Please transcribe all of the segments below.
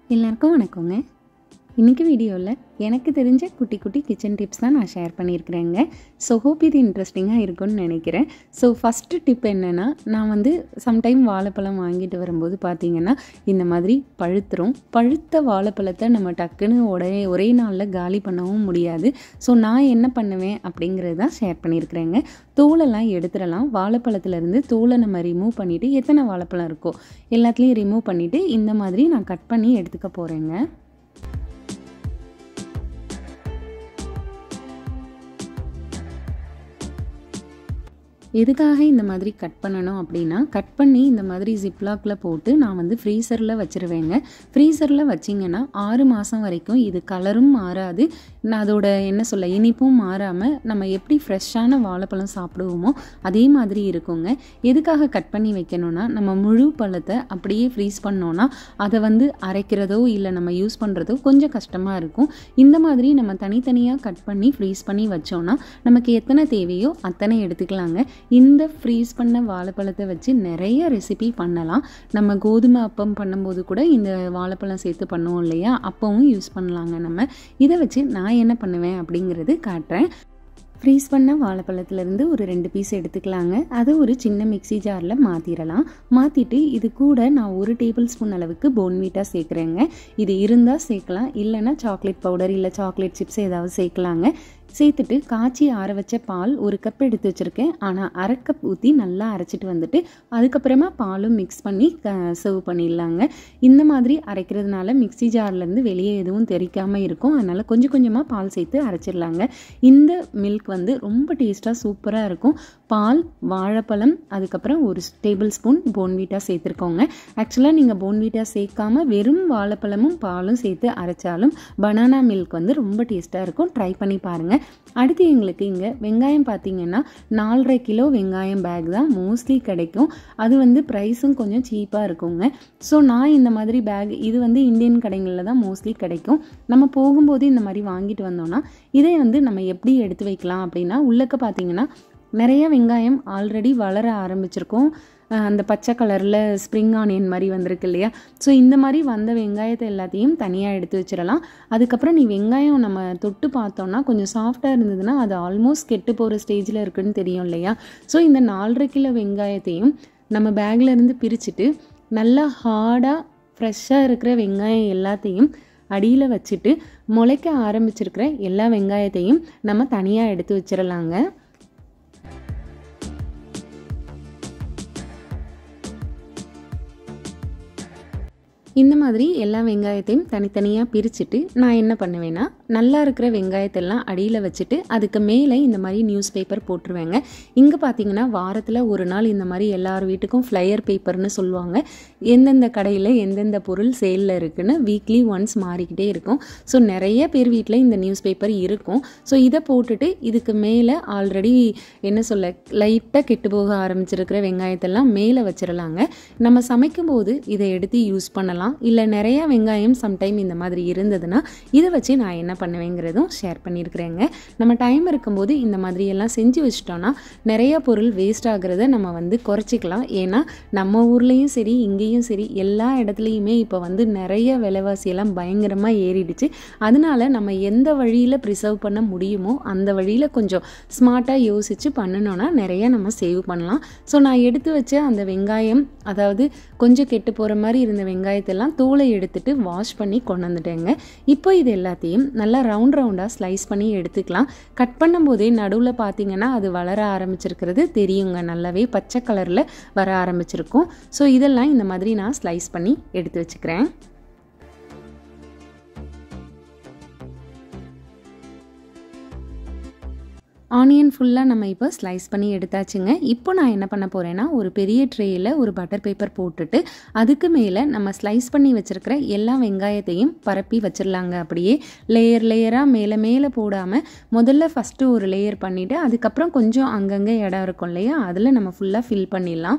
எல்லாருக்கும் வணக்கங்க இன்றைக்கி வீடியோவில் எனக்கு தெரிஞ்ச குட்டி குட்டி கிச்சன் டிப்ஸ் தான் நான் ஷேர் பண்ணியிருக்கிறேங்க ஸோ ஹோப் இது இன்ட்ரெஸ்டிங்காக இருக்கும்னு நினைக்கிறேன் ஸோ ஃபஸ்ட்டு டிப் என்னென்னா நான் வந்து சம்டைம் வாழைப்பழம் வாங்கிட்டு வரும்போது பார்த்தீங்கன்னா இந்த மாதிரி பழுத்துரும் பழுத்த வாழைப்பழத்தை நம்ம டக்குன்னு உடனே ஒரே நாளில் காலி பண்ணவும் முடியாது ஸோ நான் என்ன பண்ணுவேன் அப்படிங்கிறது தான் ஷேர் பண்ணியிருக்கிறேங்க தோலெல்லாம் எடுத்துடலாம் வாழைப்பழத்துலேருந்து தோலை நம்ம ரிமூவ் பண்ணிவிட்டு எத்தனை வாழைப்பழம் இருக்கோ எல்லாத்துலேயும் ரிமூவ் பண்ணிவிட்டு இந்த மாதிரி நான் கட் பண்ணி எடுத்துக்க போகிறேங்க எதுக்காக இந்த மாதிரி கட் பண்ணணும் அப்படின்னா கட் பண்ணி இந்த மாதிரி ஜிப்லாக்கில் போட்டு நான் வந்து ஃப்ரீசரில் வச்சுருவேங்க ஃப்ரீசரில் வச்சிங்கன்னா ஆறு மாதம் வரைக்கும் இது கலரும் மாறாது நான் அதோட என்ன சொல்ல இனிப்பும் மாறாமல் நம்ம எப்படி ஃப்ரெஷ்ஷான வாழைப்பழம் சாப்பிடுவோமோ அதே மாதிரி இருக்குங்க எதுக்காக கட் பண்ணி வைக்கணும்னா நம்ம முழு பழத்தை அப்படியே ஃப்ரீஸ் பண்ணோன்னா அதை வந்து அரைக்கிறதோ இல்லை நம்ம யூஸ் பண்ணுறதோ கொஞ்சம் கஷ்டமாக இருக்கும் இந்த மாதிரி நம்ம தனித்தனியாக கட் பண்ணி ஃப்ரீஸ் பண்ணி வச்சோன்னா நமக்கு எத்தனை தேவையோ அத்தனை எடுத்துக்கலாங்க இந்த ஃப்ரீஸ் பண்ண வாழைப்பழத்தை வச்சு நிறைய ரெசிபி பண்ணலாம் நம்ம கோதுமை அப்பம் பண்ணும்போது கூட இந்த வாழைப்பழம் சேர்த்து பண்ணுவோம் இல்லையா அப்பவும் யூஸ் பண்ணலாங்க நம்ம இதை வச்சு நான் என்ன பண்ணுவேன் அப்படிங்கிறது காட்டுறேன் ஃப்ரீஸ் பண்ண வாழைப்பழத்துலேருந்து ஒரு ரெண்டு பீஸ் எடுத்துக்கலாங்க அதை ஒரு சின்ன மிக்சி ஜாரில் மாற்றிடலாம் மாற்றிட்டு இது கூட நான் ஒரு டேபிள் ஸ்பூன் அளவுக்கு போன்வீட்டா சேர்க்குறேங்க இது இருந்தால் சேர்க்கலாம் இல்லைன்னா சாக்லேட் பவுடர் இல்லை சாக்லேட் சிப்ஸ் ஏதாவது சேர்க்கலாங்க சேர்த்துட்டு காய்ச்சி ஆற வச்ச பால் ஒரு கப் எடுத்து வச்சுருக்கேன் ஆனால் அரை கப் ஊற்றி நல்லா அரைச்சிட்டு வந்துட்டு அதுக்கப்புறமா பாலும் மிக்ஸ் பண்ணி சர்வ் பண்ணிடலாங்க இந்த மாதிரி அரைக்கிறதுனால மிக்சி ஜார்லேருந்து வெளியே எதுவும் தெரிக்காமல் இருக்கும் அதனால் கொஞ்சம் கொஞ்சமாக பால் சேர்த்து அரைச்சிடலாங்க இந்த மில்க் வந்து ரொம்ப டேஸ்ட்டாக சூப்பராக இருக்கும் பால் வாழைப்பழம் அதுக்கப்புறம் ஒரு டேபிள் ஸ்பூன் போன்வீட்டா சேர்த்துருக்கோங்க ஆக்சுவலாக நீங்கள் போன்வீட்டா சேர்க்காம வெறும் வாழைப்பழமும் பாலும் சேர்த்து அரைச்சாலும் பனானா மில்க் வந்து ரொம்ப டேஸ்ட்டாக இருக்கும் ட்ரை பண்ணி பாருங்கள் அடுத்து எங்களுக்கு இங்கே வெங்காயம் பார்த்தீங்கன்னா நாலரை கிலோ வெங்காயம் பேக் தான் மோஸ்ட்லி கிடைக்கும் அது வந்து ப்ரைஸும் கொஞ்சம் சீப்பாக இருக்குங்க ஸோ நான் இந்த மாதிரி பேக் இது வந்து இந்தியன் கடைகளில் தான் மோஸ்ட்லி கிடைக்கும் நம்ம போகும்போது இந்த மாதிரி வாங்கிட்டு வந்தோம்னா இதை வந்து நம்ம எப்படி எடுத்து வைக்கலாம் அப்படின்னா உள்ளக்க பார்த்தீங்கன்னா நிறைய வெங்காயம் ஆல்ரெடி வளர ஆரம்பிச்சிருக்கோம் அந்த பச்சை கலரில் ஸ்ப்ரிங் ஆனியன் மாதிரி வந்திருக்கு இல்லையா ஸோ இந்த மாதிரி வந்த வெங்காயத்தை எல்லாத்தையும் தனியாக எடுத்து வச்சிடலாம் அதுக்கப்புறம் நீ வெங்காயம் நம்ம தொட்டு பார்த்தோன்னா கொஞ்சம் சாஃப்டாக இருந்ததுன்னா அது ஆல்மோஸ்ட் கெட்டு போகிற ஸ்டேஜில் இருக்குன்னு தெரியும் இல்லையா ஸோ இந்த நாலரை கிலோ வெங்காயத்தையும் நம்ம பேக்கில் இருந்து பிரிச்சுட்டு நல்லா ஹார்டாக ஃப்ரெஷ்ஷாக இருக்கிற வெங்காயம் எல்லாத்தையும் அடியில் வச்சுட்டு முளைக்க ஆரம்பிச்சிருக்கிற எல்லா வெங்காயத்தையும் நம்ம தனியாக எடுத்து வச்சிடலாங்க இந்த மாதிரி எல்லா வெங்காயத்தையும் தனித்தனியாக பிரிச்சுட்டு நான் என்ன பண்ணுவேன்னா நல்லா இருக்கிற வெங்காயத்தெல்லாம் அடியில் வச்சுட்டு அதுக்கு மேலே இந்த மாதிரி நியூஸ் பேப்பர் போட்டுருவேங்க இங்கே பார்த்தீங்கன்னா வாரத்தில் ஒரு நாள் இந்த மாதிரி எல்லார் வீட்டுக்கும் ஃப்ளையர் பேப்பர்னு சொல்லுவாங்க எந்தெந்த கடையில் எந்தெந்த பொருள் சேலில் இருக்குன்னு வீக்லி ஒன்ஸ் மாறிக்கிட்டே இருக்கும் ஸோ நிறைய பேர் வீட்டில் இந்த நியூஸ் பேப்பர் இருக்கும் ஸோ இதை போட்டுட்டு இதுக்கு மேலே ஆல்ரெடி என்ன சொல்ல லைட்டாக கெட்டு போக ஆரம்பிச்சிருக்கிற வெங்காயத்தெல்லாம் மேலே வச்சிடலாங்க நம்ம சமைக்கும்போது இதை எடுத்து யூஸ் பண்ணலாம் இல்லை நிறையா வெங்காயம் சம்டைம் இந்த மாதிரி இருந்ததுன்னா இதை வச்சு நான் என்ன பண்ணுவேங்கிறதும் ஷேர் பண்ணியிருக்கிறேங்க நம்ம டைம் இருக்கும்போது இந்த மாதிரி எல்லாம் செஞ்சு வச்சிட்டோன்னா நிறைய பொருள் வேஸ்ட் ஆகிறத நம்ம வந்து குறைச்சிக்கலாம் ஏன்னா நம்ம ஊர்லேயும் சரி இங்கேயும் சரி எல்லா இடத்துலையுமே இப்போ வந்து நிறைய விலைவாசியெல்லாம் பயங்கரமாக ஏறிடுச்சு அதனால நம்ம எந்த வழியில் ப்ரிசர்வ் பண்ண முடியுமோ அந்த வழியில் கொஞ்சம் ஸ்மார்ட்டாக யோசித்து பண்ணணும்னா நிறைய நம்ம சேவ் பண்ணலாம் ஸோ நான் எடுத்து வச்ச அந்த வெங்காயம் அதாவது கொஞ்சம் கெட்டு போகிற மாதிரி இருந்த வெங்காயத்தெல்லாம் தோலை எடுத்துட்டு வாஷ் பண்ணி கொண்டு வந்துட்டேங்க இப்போ இது எல்லாத்தையும் நல்லா ரவுண்ட் ரவுண்டாக ஸ்லைஸ் பண்ணி எடுத்துக்கலாம் கட் பண்ணும்போதே நடுவில் பார்த்தீங்கன்னா அது வளர ஆரம்பிச்சிருக்கிறது தெரியுங்க நல்லாவே பச்சை கலரில் வர ஆரம்பிச்சிருக்கும் ஸோ இதெல்லாம் இந்த மாதிரி நான் ஸ்லைஸ் பண்ணி எடுத்து வச்சுக்கிறேன் ஆனியன் ஃபுல்லாக நம்ம இப்போ ஸ்லைஸ் பண்ணி எடுத்தாச்சுங்க இப்போ நான் என்ன பண்ண போகிறேன்னா ஒரு பெரிய ட்ரேயில் ஒரு பட்டர் பேப்பர் போட்டுட்டு அதுக்கு மேலே நம்ம ஸ்லைஸ் பண்ணி வச்சுருக்கிற எல்லா வெங்காயத்தையும் பரப்பி வச்சிடலாங்க அப்படியே லேயர் லேயராக மேலே மேலே போடாமல் முதல்ல ஃபஸ்ட்டு ஒரு லேயர் பண்ணிவிட்டு அதுக்கப்புறம் கொஞ்சம் அங்கங்கே இடம் இருக்கும் இல்லையா அதில் நம்ம ஃபுல்லாக ஃபில் பண்ணிடலாம்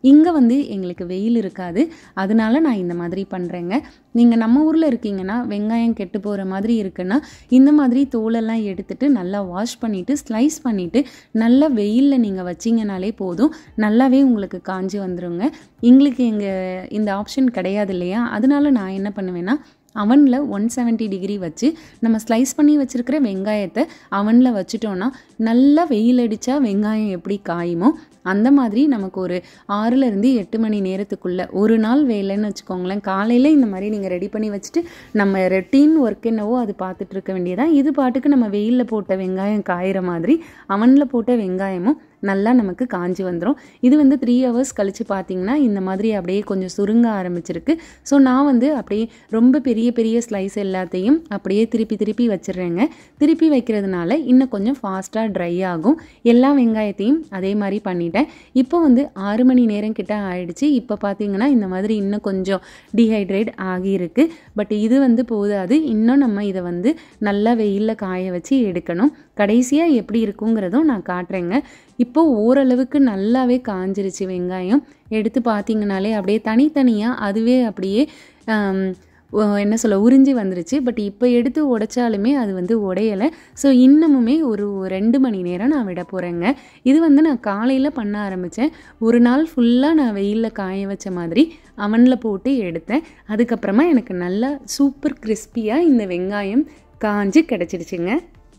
இங்கே வந்து எங்களுக்கு வெயில் இருக்காது அதனால நான் இந்த மாதிரி பண்ணுறேங்க நீங்கள் நம்ம ஊரில் இருக்கீங்கன்னா வெங்காயம் கெட்டு போகிற மாதிரி இருக்குன்னா இந்த மாதிரி தோலெல்லாம் எடுத்துட்டு நல்லா வாஷ் பண்ணிவிட்டு ஸ்லைஸ் பண்ணிவிட்டு நல்லா வெயிலில் நீங்கள் வச்சிங்கனாலே போதும் நல்லாவே உங்களுக்கு காஞ்சி வந்துருங்க எங்களுக்கு எங்கள் இந்த ஆப்ஷன் கிடையாது இல்லையா அதனால நான் என்ன பண்ணுவேன்னா அவனில் ஒன் செவன்ட்டி டிகிரி வச்சு நம்ம ஸ்லைஸ் பண்ணி வச்சுருக்கிற வெங்காயத்தை அவனில் வச்சுட்டோன்னா நல்லா வெயில் அடித்தா வெங்காயம் எப்படி காயுமோ அந்த மாதிரி நமக்கு ஒரு ஆறுலேருந்து எட்டு மணி நேரத்துக்குள்ளே ஒரு நாள் வேலைன்னு வச்சுக்கோங்களேன் காலையில் இந்த மாதிரி நீங்கள் ரெடி பண்ணி வச்சுட்டு நம்ம ரெட்டீன் ஒர்க் என்னவோ அது பார்த்துட்டு இருக்க வேண்டியதான் இது பாட்டுக்கு நம்ம வெயிலில் போட்ட வெங்காயம் காயிற மாதிரி அவனில் போட்ட வெங்காயமும் நல்லா நமக்கு காஞ்சி வந்துடும் இது வந்து த்ரீ ஹவர்ஸ் கழித்து பார்த்தீங்கன்னா இந்த மாதிரி அப்படியே கொஞ்சம் சுருங்க ஆரம்பிச்சிருக்கு ஸோ நான் வந்து அப்படியே ரொம்ப பெரிய பெரிய ஸ்லைஸ் எல்லாத்தையும் அப்படியே திருப்பி திருப்பி வச்சிடுறேங்க திருப்பி வைக்கிறதுனால இன்னும் கொஞ்சம் ஃபாஸ்ட்டாக ட்ரை ஆகும் எல்லா வெங்காயத்தையும் அதே மாதிரி பண்ணிட்டேன் இப்போ வந்து ஆறு மணி நேரம் கிட்ட ஆயிடுச்சு இப்போ பார்த்தீங்கன்னா இந்த மாதிரி இன்னும் கொஞ்சம் டீஹைட்ரேட் ஆகியிருக்கு பட் இது வந்து போதாது இன்னும் நம்ம இதை வந்து நல்லா வெயிலில் காய வச்சு எடுக்கணும் கடைசியாக எப்படி இருக்குங்கிறதும் நான் காட்டுறேங்க இப்போ ஓரளவுக்கு நல்லாவே காஞ்சிருச்சு வெங்காயம் எடுத்து பார்த்தீங்கனாலே அப்படியே தனித்தனியாக அதுவே அப்படியே ஆம், ஒ- என்ன சொல்ல உறிஞ்சி வந்துருச்சு பட் இப்போ எடுத்து உடைச்சாலுமே அது வந்து உடையலை ஸோ இன்னமுமே ஒரு ரெண்டு மணி நேரம் நான் விட போகிறேங்க இது வந்து நான் காலையில் பண்ண ஆரம்பித்தேன் ஒரு நாள் ஃபுல்லாக நான் வெயிலில் காய வச்ச மாதிரி அவனில் போட்டு எடுத்தேன் அதுக்கப்புறமா எனக்கு நல்லா சூப்பர் கிறிஸ்பியாக இந்த வெங்காயம் காஞ்சு கிடச்சிடுச்சுங்க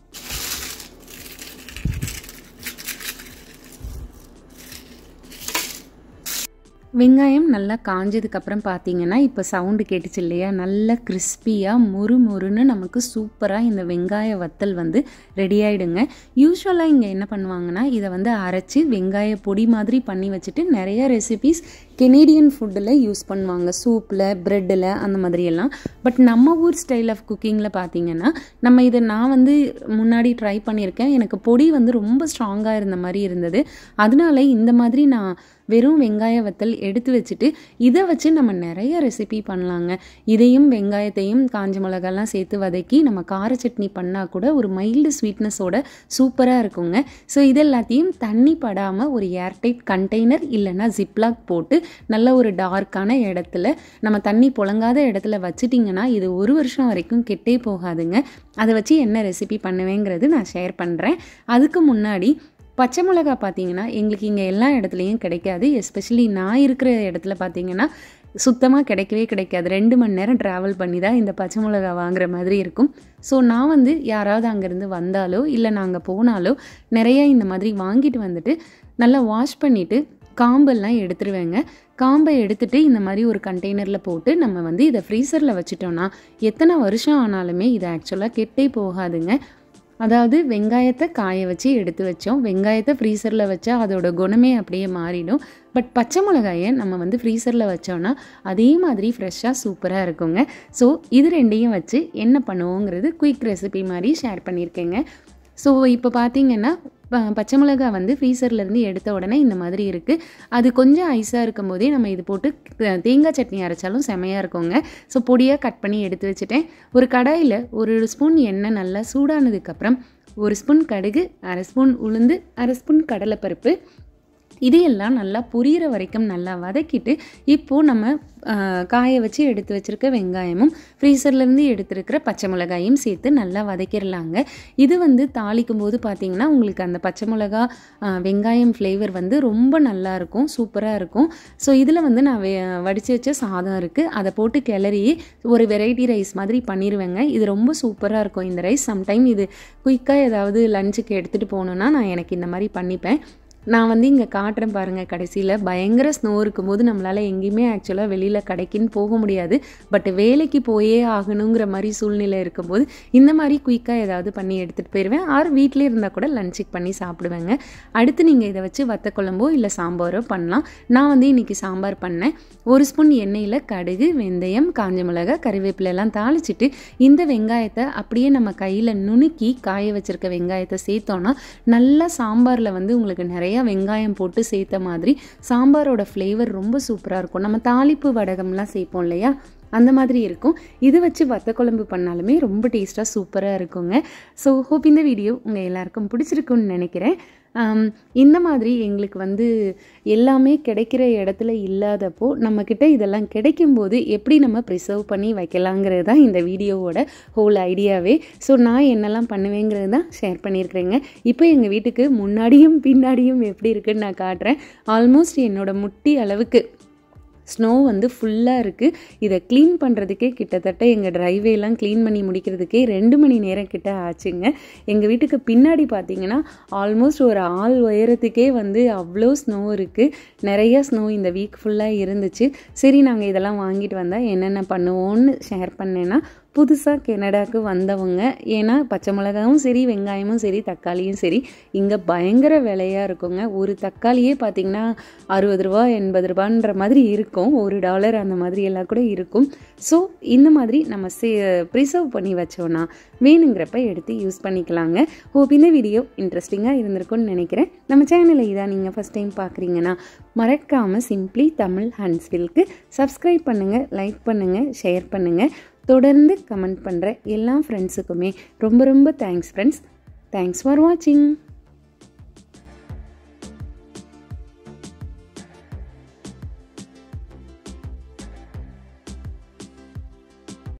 வெங்காயம் நல்லா காஞ்சதுக்கப்புறம் பார்த்தீங்கன்னா இப்போ சவுண்டு கேட்டுச்சு இல்லையா நல்லா கிறிஸ்பியாக மொறு மொறுன்னு நமக்கு சூப்பராக இந்த வெங்காய வத்தல் வந்து ரெடி ஆகிடுங்க யூஸ்வலாக இங்கே என்ன பண்ணுவாங்கன்னா இதை வந்து அரைச்சி வெங்காய பொடி மாதிரி பண்ணி வச்சுட்டு நிறைய ரெசிபீஸ் கெனேடியன் ஃபுட்டில் யூஸ் பண்ணுவாங்க சூப்பில் ப்ரெட்டில் அந்த மாதிரியெல்லாம் பட் நம்ம ஊர் ஸ்டைல் ஆஃப் குக்கிங்கில் பார்த்தீங்கன்னா நம்ம இதை நான் வந்து முன்னாடி ட்ரை பண்ணியிருக்கேன் எனக்கு பொடி வந்து ரொம்ப ஸ்ட்ராங்காக இருந்த மாதிரி இருந்தது அதனால இந்த மாதிரி நான் வெறும் வெங்காய வத்தல் எடுத்து வச்சுட்டு இதை வச்சு நம்ம நிறைய ரெசிபி பண்ணலாங்க இதையும் வெங்காயத்தையும் காஞ்ச மிளகாலாம் சேர்த்து வதக்கி நம்ம கார சட்னி பண்ணால் கூட ஒரு மைல்டு ஸ்வீட்னஸோட சூப்பராக இருக்குங்க ஸோ இது எல்லாத்தையும் தண்ணி படாமல் ஒரு ஏர்டைட் கண்டெய்னர் இல்லைன்னா ஜிப்லாக் போட்டு நல்ல ஒரு டார்க்கான இடத்துல நம்ம தண்ணி புழங்காத இடத்துல வச்சிட்டிங்கன்னா இது ஒரு வருஷம் வரைக்கும் கெட்டே போகாதுங்க அதை வச்சு என்ன ரெசிபி பண்ணுவேங்கிறது நான் ஷேர் பண்ணுறேன் அதுக்கு முன்னாடி பச்சை மிளகா பார்த்தீங்கன்னா எங்களுக்கு இங்கே எல்லா இடத்துலையும் கிடைக்காது எஸ்பெஷலி நான் இருக்கிற இடத்துல பார்த்தீங்கன்னா சுத்தமாக கிடைக்கவே கிடைக்காது ரெண்டு மணி நேரம் ட்ராவல் பண்ணி தான் இந்த பச்சை மிளகா வாங்குற மாதிரி இருக்கும் ஸோ நான் வந்து யாராவது அங்கேருந்து வந்தாலோ இல்லை நாங்கள் போனாலோ நிறைய இந்த மாதிரி வாங்கிட்டு வந்துட்டு நல்லா வாஷ் பண்ணிவிட்டு காம்பெல்லாம் எடுத்துருவேங்க காம்பை எடுத்துட்டு இந்த மாதிரி ஒரு கண்டெய்னரில் போட்டு நம்ம வந்து இதை ஃப்ரீசரில் வச்சுட்டோம்னா எத்தனை வருஷம் ஆனாலுமே இது ஆக்சுவலாக கெட்டே போகாதுங்க அதாவது வெங்காயத்தை காய வச்சு எடுத்து வச்சோம் வெங்காயத்தை ஃப்ரீசரில் வச்சா அதோட குணமே அப்படியே மாறிடும் பட் பச்சை மிளகாயை நம்ம வந்து ஃப்ரீசரில் வச்சோன்னா அதே மாதிரி ஃப்ரெஷ்ஷாக சூப்பராக இருக்குங்க ஸோ இது ரெண்டையும் வச்சு என்ன பண்ணுவோங்கிறது குயிக் ரெசிபி மாதிரி ஷேர் பண்ணியிருக்கேங்க ஸோ இப்போ பார்த்தீங்கன்னா ப- பச்சை மிளகாய் வந்து ஃப்ரீசர்லேருந்து எடுத்த உடனே இந்த மாதிரி இருக்குது அது கொஞ்சம் ஐஸாக இருக்கும் போதே நம்ம இது போட்டு த- தேங்காய் சட்னி அரைச்சாலும் செமையாக இருக்குங்க ஸோ பொடியாக கட் பண்ணி எடுத்து வச்சுட்டேன் ஒரு கடாயில் ஒரு ஸ்பூன் எண்ணெய் நல்லா சூடானதுக்கப்புறம் ஒரு ஸ்பூன் கடுகு அரை ஸ்பூன் உளுந்து அரை ஸ்பூன் கடலைப்பருப்பு இதையெல்லாம் நல்லா புரியிற வரைக்கும் நல்லா வதக்கிட்டு இப்போது நம்ம ஆ, காய வச்சு எடுத்து வச்சுருக்க வெங்காயமும் ஃப்ரீசர்லேருந்து எடுத்துருக்கிற பச்சை மிளகாயும் சேர்த்து நல்லா வதக்கிடலாங்க இது வந்து தாளிக்கும் போது பார்த்தீங்கன்னா உங்களுக்கு அந்த பச்சை மிளகா ஆ, வெங்காயம் ஃப்ளேவர் வந்து ரொம்ப நல்லா இருக்கும் சூப்பராக இருக்கும் ஸோ இதில் வந்து நான் வெ வடித்து வச்ச சாதம் இருக்குது அதை போட்டு கிளறி ஒரு வெரைட்டி ரைஸ் மாதிரி பண்ணிடுவேங்க இது ரொம்ப சூப்பராக இருக்கும் இந்த ரைஸ் சம்டைம் இது குயிக்காக ஏதாவது லஞ்சுக்கு எடுத்துகிட்டு போகணுன்னா நான் எனக்கு இந்த மாதிரி பண்ணிப்பேன் நான் வந்து இங்கே காட்டுறேன் பாருங்கள் கடைசியில் பயங்கர ஸ்னோ இருக்கும்போது நம்மளால் எங்கேயுமே ஆக்சுவலாக வெளியில் கடைக்குன்னு போக முடியாது பட் வேலைக்கு போயே ஆகணுங்கிற மாதிரி சூழ்நிலை இருக்கும்போது இந்த மாதிரி குயிக்காக ஏதாவது பண்ணி எடுத்துகிட்டு போயிடுவேன் ஆர் வீட்டிலே இருந்தால் கூட லஞ்சுக்கு பண்ணி சாப்பிடுவேங்க அடுத்து நீங்கள் இதை வச்சு வத்த குழம்போ இல்லை சாம்பாரோ பண்ணலாம் நான் வந்து இன்றைக்கி சாம்பார் பண்ணேன் ஒரு ஸ்பூன் எண்ணெயில் கடுகு வெந்தயம் காஞ்ச மிளகாய் கறிவேப்பிலை எல்லாம் தாளிச்சிட்டு இந்த வெங்காயத்தை அப்படியே நம்ம கையில் நுணுக்கி காய வச்சிருக்க வெங்காயத்தை சேர்த்தோன்னா நல்லா சாம்பாரில் வந்து உங்களுக்கு நிறையா வெங்காயம் போட்டு சேர்த்த மாதிரி சாம்பாரோட ஃப்ளேவர் ரொம்ப சூப்பராக இருக்கும் நம்ம தாளிப்பு வடகம்லாம் சேர்ப்போம் இல்லையா அந்த மாதிரி இருக்கும் இது வச்சு வத்த குழம்பு பண்ணாலுமே ரொம்ப டேஸ்ட்டாக சூப்பராக இருக்குங்க ஸோ ஹோப் இந்த வீடியோ உங்கள் எல்லாருக்கும் பிடிச்சிருக்குன்னு நினைக்கிறேன் ஆம், இந்த மாதிரி எங்களுக்கு வந்து எல்லாமே கிடைக்கிற இடத்துல இல்லாதப்போ நம்மக்கிட்ட இதெல்லாம் கிடைக்கும்போது எப்படி நம்ம ப்ரிசர்வ் பண்ணி வைக்கலாங்கிறது தான் இந்த வீடியோவோட ஹோல் ஐடியாவே ஸோ நான் என்னெல்லாம் பண்ணுவேங்கிறது தான் ஷேர் பண்ணியிருக்கிறேங்க இப்போ எங்கள் வீட்டுக்கு முன்னாடியும் பின்னாடியும் எப்படி இருக்குன்னு நான் காட்டுறேன் ஆல்மோஸ்ட் என்னோட முட்டி அளவுக்கு ஸ்னோ வந்து ஃபுல்லாக இருக்குது இதை க்ளீன் பண்ணுறதுக்கே கிட்டத்தட்ட எங்கள் ட்ரைவேலாம் க்ளீன் பண்ணி முடிக்கிறதுக்கே ரெண்டு மணி நேரம் கிட்ட ஆச்சுங்க எங்கள் வீட்டுக்கு பின்னாடி பார்த்தீங்கன்னா ஆல்மோஸ்ட் ஒரு ஆள் உயரத்துக்கே வந்து அவ்வளோ ஸ்னோ இருக்குது நிறைய ஸ்னோ இந்த வீக் ஃபுல்லாக இருந்துச்சு சரி நாங்கள் இதெல்லாம் வாங்கிட்டு வந்தால் என்னென்ன பண்ணுவோன்னு ஷேர் பண்ணேன்னா புதுசாக கெனடாக்கு வந்தவங்க ஏன்னா பச்சை மிளகாவும் சரி வெங்காயமும் சரி தக்காளியும் சரி இங்கே பயங்கர விலையாக இருக்குங்க ஒரு தக்காளியே பார்த்திங்கன்னா அறுபது ரூபா எண்பது ரூபான்ற மாதிரி இருக்கும் ஒரு டாலர் அந்த மாதிரி எல்லாம் கூட இருக்கும் ஸோ இந்த மாதிரி நம்ம சே ப்ரிசர்வ் பண்ணி வச்சோன்னா வேணுங்கிறப்ப எடுத்து யூஸ் பண்ணிக்கலாங்க ஹோப் இந்த வீடியோ இன்ட்ரெஸ்டிங்காக இருந்திருக்கும்னு நினைக்கிறேன் நம்ம சேனலை இதான் நீங்கள் ஃபஸ்ட் டைம் பார்க்குறீங்கன்னா மறக்காமல் சிம்ப்ளி தமிழ் ஹண்ட்ஸ்வில்க்கு சப்ஸ்கிரைப் பண்ணுங்கள் லைக் பண்ணுங்கள் ஷேர் பண்ணுங்கள் தொடர்ந்து கமெண்ட் பண்ணுற எல்லா ஃப்ரெண்ட்ஸுக்குமே ரொம்ப ரொம்ப தேங்க்ஸ் ஃப்ரெண்ட்ஸ் தேங்க்ஸ் ஃபார் வாட்சிங்